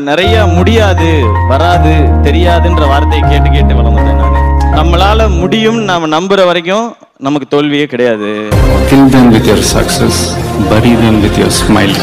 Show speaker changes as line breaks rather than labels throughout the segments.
நிறைய முடியாது வராது தெரியாதுன்ற வார்த்தையை கேட்டு கேட்டு வளர்ந்தேன் நான் நம்மளால முடியும் நாம நம்புற வரைக்கும் நமக்கு தோல்வியே கிடையாது
Kill them with your success, bury them with your smile.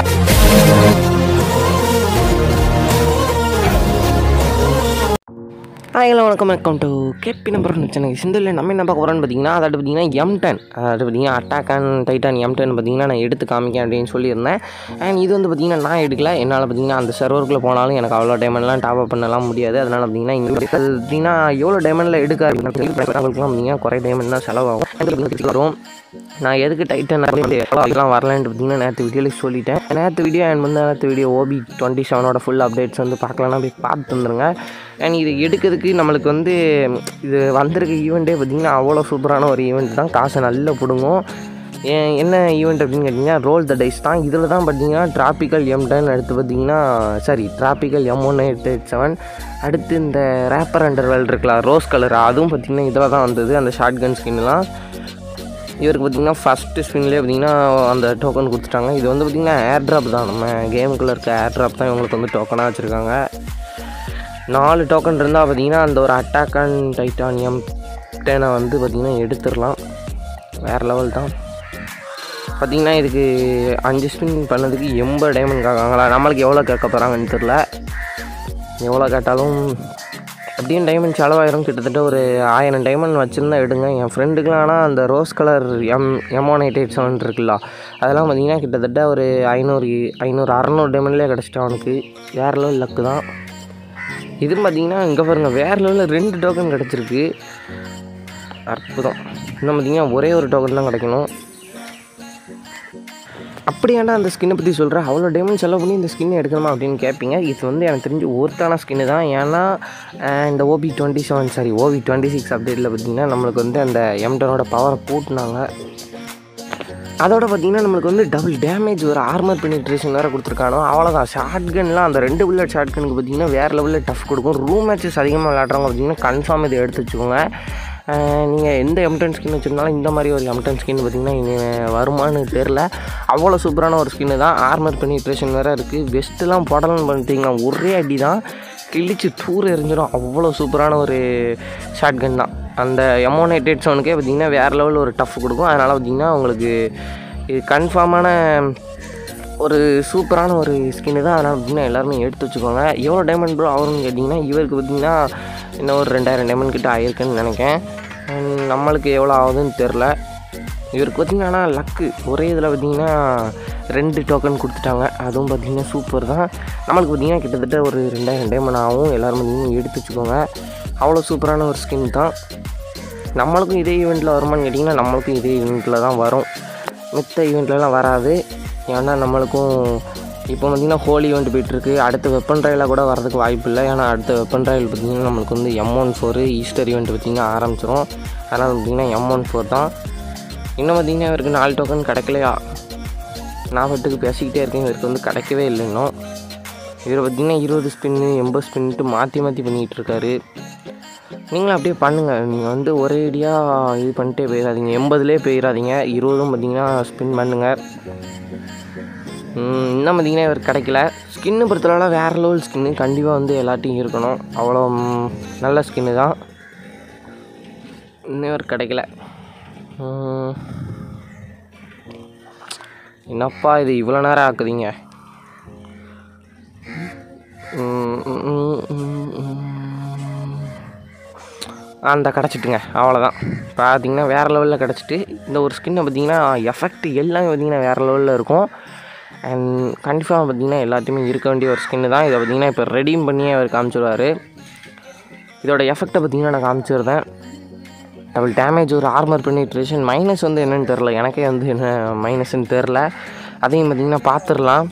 Hi hello வணக்கம் welcome to KP number channel சிந்தில் நம்ம என்ன பார்க்க போகிறோம்னு பார்த்தீங்கன்னா அதாவது பார்த்தீங்கன்னா எம் டென் அதாவது பார்த்தீங்கன்னா attack and titan M ten பார்த்தீங்கன்னா நான் எடுத்து காமிக்கேன் அப்படின்னு சொல்லியிருந்தேன் அண்ட் இது வந்து பார்த்தீங்கன்னா நான் எடுக்கல என்னால் பார்த்தீங்கன்னா அந்த சர்வருக்குள்ளே போனாலும் எனக்கு அவ்வளோ டைமண்ட்லாம் டாப் அப் பண்ணலாம் முடியாது அதனால் பார்த்தீங்கன்னா இங்கே அது பார்த்தீங்கன்னா எவ்வளோ டைமண்டில் எடுக்க அவங்களுக்குலாம் பார்த்தீங்கன்னா குறை டைமண்ட் தான் செலவாகும் எனக்கு வரும் நான் எதுக்கு டைட்டன் அதெல்லாம் வரலான்ட்டு பார்த்தீங்கன்னா நேற்று வீடியோவில் சொல்லிட்டேன் நேற்று வீடியோ அண்ட் வந்து நேற்று வீடியோ ஓபி டுவெண்ட்டி செவனோட ஃபுல் அப்டேட்ஸ் வந்து பார்க்கலன்னா போய் பார்த்து வந்துருங்க அண்ட் இது எடுக்கிறதுக்கு நம்மளுக்கு வந்து இது வந்திருக்க ஈவெண்ட்டே பார்த்திங்கன்னா அவ்வளோ சூப்பரான ஒரு ஈவெண்ட் தான் காசை நல்லா பிடுங்கும் ஏன் என்ன ஈவெண்ட் அப்படின்னு கேட்டிங்கன்னா ரோல் த டைஸ் தான் இதில் தான் பார்த்தீங்கன்னா டிராபிக்கல் எம் டென் அடுத்து பார்த்தீங்கன்னா sorry tropical M one eight eight seven அடுத்து இந்த ரேப்பர் அண்டர்வேல் இருக்கலாம் ரோஸ் கலர் அதுவும் பார்த்திங்கன்னா இதில் தான் வந்தது அந்த ஷார்ட் கன் ஸ்கின்லாம் இவருக்கு பார்த்தீங்கன்னா ஃபஸ்ட்டு ஸ்பின்லேயே பார்த்தீங்கன்னா அந்த டோக்கன் கொடுத்துட்டாங்க இது வந்து பார்த்திங்கன்னா ஏர் ட்ராப் தான் நம்ம கேமுக்குள்ளே இருக்க ஏர் ட்ராப் தான் இவங்களுக்கு வந்து டோக்கனாக வச்சுருக்காங்க நாலு டோக்கன் இருந்தால் பார்த்தீங்கன்னா அந்த ஒரு அட்டாக் அண்ட் டைட்டானியம் டேனை வந்து பார்த்திங்கன்னா எடுத்துடலாம் வேறு லெவல் தான் பார்த்திங்கன்னா இதுக்கு அஞ்சு ஸ்பின் பண்ணதுக்கு எண்பது டைமண்ட் கேட்காங்களா நம்மளுக்கு எவ்வளோ கேட்க போகிறாங்கன்னு தெரில எவ்வளோ கேட்டாலும் எப்படியும் டைமண்ட் செலவாயிரும் கிட்டத்தட்ட ஒரு ஆயிரம் டைமண்ட் வச்சுருந்தா எடுங்க என் ஃப்ரெண்டுக்கெலாம் ஆனால் அந்த rose colour M M one eight eight seven இருக்குல்ல அதெல்லாம் பார்த்திங்கன்னா கிட்டத்தட்ட ஒரு ஐநூறு ஐநூறு அறநூறு டைமண்ட்லேயே கிடச்சிட்டு அவனுக்கு வேறு லெவல் லக்கு தான் இதுவும் பார்த்தீங்கன்னா இங்கே பாருங்க வேறு லெவலில் ரெண்டு டோக்கன் கிடச்சிருக்கு அற்புதம் இன்னும் பார்த்தீங்கன்னா ஒரே ஒரு டோக்கன் தான் கிடைக்கணும் அப்படியாண்டா அந்த ஸ்கின்னை பற்றி சொல்கிறேன் அவ்வளோ டைமண்ட் செலவு பண்ணி இந்த ஸ்கின்னை எடுக்கணுமா அப்படின்னு கேட்பீங்க இது வந்து எனக்கு தெரிஞ்சு ஒருத்தான ஸ்கின்னு தான் ஏன்னா அஹ், இந்த OB twenty seven sorry OB twenty six அப்டேட்டில் பார்த்தீங்கன்னா நம்மளுக்கு வந்து அந்த எம்டனோட பவரை கூட்டினாங்க அதோட பார்த்தீங்கன்னா நம்மளுக்கு வந்து டபுள் டேமேஜ் ஒரு ஆர்மர் பெனிட்ரேஷன் வேறு கொடுத்துருக்கானோ அவ்வளோதான் ஷார்ட் கன்லாம் அந்த ரெண்டு புல்லட் ஷார்ட் கனுக்கு பார்த்தீங்கன்னா வேறு லெவலில் டஃப் கொடுக்கும் ரூம் மேட்சஸ் அதிகமாக விளாட்றவங்க பார்த்தீங்கன்னா கன்ஃபார்ம் இதை எடுத்து வச்சுக்கோங்க நீங்கள் எந்த எம்டன் ஸ்கின் வச்சுருந்தாலும் இந்த மாதிரி ஒரு எம்டன் ஸ்கின் பார்த்தீங்கன்னா இனி வருமானு தெரில அவ்வளோ சூப்பரான ஒரு ஸ்கின்னு தான் ஆர்மர் பெனிட்ரேஷன் வேறு இருக்குது வெஸ்ட்டுலாம் போடலாம்னு பண்ணிட்டீங்கன்னா ஒரே அடி தான் கிழிச்சு தூர் எறிஞ்சிடும் அவ்வளோ சூப்பரான ஒரு ஷார்ட் கன் தான் அந்த எமோனேட்டட் சவுனுக்கே பார்த்தீங்கன்னா வேறு லெவலில் ஒரு டஃப் கொடுக்கும் அதனால் பார்த்தீங்கன்னா உங்களுக்கு இது கன்ஃபார்மான ஒரு சூப்பரான ஒரு ஸ்கின்னு தான் அதனால் பார்த்தீங்கன்னா எல்லாருமே எடுத்து வச்சுக்கோங்க எவ்வளோ டைமண்ட் ப்ரோ ஆகும்னு கேட்டிங்கன்னா இவருக்கு பார்த்தீங்கன்னா இன்னும் ஒரு ரெண்டாயிரம் டைமண்ட் கிட்ட ஆயிருக்குன்னு நினைக்கிறேன் உம், நம்மளுக்கு எவ்வளோ ஆகுதுன்னு தெரில இவருக்கு பார்த்தீங்கன்னா ஆனால் லக்கு ஒரே இதில் பார்த்தீங்கன்னா ரெண்டு டோக்கன் கொடுத்துட்டாங்க அதுவும் பார்த்தீங்கன்னா சூப்பர் தான் நம்மளுக்கு பார்த்தீங்கன்னா கிட்டத்தட்ட ஒரு ரெண்டாயிரம் டைமண்ட் ஆகும் எல்லோரும் பார்த்தீங்கன்னா எடுத்து வச்சுக்கோங்க அவ்வளோ சூப்பரான ஒரு ஸ்கின் தான் நம்மளுக்கும் இதே ஈவெண்ட்டில் வருமான்னு கேட்டிங்கன்னா நம்மளுக்கும் இதே ஈவெண்ட்டில் தான் வரும் மித்த ஈவெண்ட்லலாம் வராது ஏன்னா நம்மளுக்கும் இப்போ பார்த்திங்கன்னா ஹோலி ஈவெண்ட் போயிட்டுருக்கு அடுத்த வெப்பன் ட்ரையலாக கூட வரதுக்கு வாய்ப்பு இல்லை ஏன்னா அடுத்த வெப்பன் ட்ரையல் பார்த்திங்கன்னா நம்மளுக்கு வந்து M one four Easter event பார்த்திங்கன்னா ஆரம்பிச்சிரும் அதனால் பார்த்திங்கன்னா எம் ஒன் ஃபோர் தான் இன்னும் பார்த்திங்கன்னா இவருக்கு நாலு டோக்கன் கிடைக்கலையா நான் பட்டுக்கு பேசிக்கிட்டே இருக்கேன் இவருக்கு வந்து கிடைக்கவே இல்லை இன்னும் இவர் பார்த்திங்கன்னா இருபது ஸ்பின்னு எண்பது ஸ்பின்ட்டு மாற்றி மாற்றி பண்ணிகிட்டு இருக்காரு நீங்களும் அப்படியே பண்ணுங்கள் நீங்கள் வந்து ஒரே ஐடியாக இது பண்ணிட்டே போயிடாதீங்க எண்பதுலேயே போயிடாதீங்க இருபதும் பார்த்தீங்கன்னா ஸ்பின் பண்ணுங்கள் ம், இன்னும் பார்த்தீங்கன்னா இவர் கிடைக்கல ஸ்கின்னு பொறுத்தளவில் வேறு லெவல் ஸ்கின்னு கண்டிப்பாக வந்து எல்லாத்தையும் இருக்கணும் அவ்வளோ ம், நல்ல ஸ்கின்னு தான் இன்னும் இவர் கிடைக்கல ம். என்னப்பா இது இவ்வளோ நேரம் ஆக்குதீங்க ம், ம், ம், ம், ம். அந்த கிடச்சிட்டுங்க அவ்வளோதான் பார்த்தீங்கன்னா வேறு லெவலில் கிடச்சிட்டு இந்த ஒரு ஸ்கின்னை பார்த்தீங்கன்னா எஃபெக்ட் எல்லாமே பார்த்தீங்கன்னா வேறு லெவலில் இருக்கும் அண்ட் கண்டிப்பாக பார்த்தீங்கன்னா எல்லாத்தையுமே இருக்க வேண்டிய ஒரு ஸ்கின்னு தான் இதை பார்த்தீங்கன்னா இப்போ ரெடீம் பண்ணியே அவர் காமிச்சிடுவார் இதோட எஃபெக்டை பார்த்தீங்கன்னா நான் காமிச்சிருந்தேன் டபுள் டேமேஜ் ஒரு ஆர்மர் பெனிட்ரேஷன் மைனஸ் வந்து என்னன்னு தெரில எனக்கே வந்து என்ன மைனஸ்ன்னு தெரில அதையும் பார்த்தீங்கன்னா பார்த்துடலாம்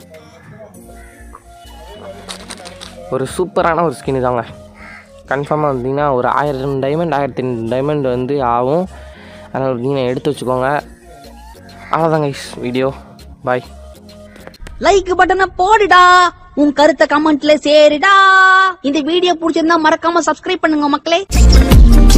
ஒரு சூப்பரான ஒரு ஸ்கின்னு தாங்க கன்ஃபார்மாக வந்தீங்கன்னா ஒரு ஆயிரம் டைமண்ட் ஆயிரத்தி டைமண்ட் வந்து ஆகும் அதனால் பார்த்தீங்கன்னா எடுத்து வச்சுக்கோங்க அவ்வளோதாங்க வீடியோ பாய்
லைக் பட்டனை போடுடா உன் கருத்தை கமெண்ட்ல சேருடா இந்த வீடியோ பிடிச்சிருந்தா மறக்காம சப்ஸ்கிரைப் பண்ணுங்க மக்களே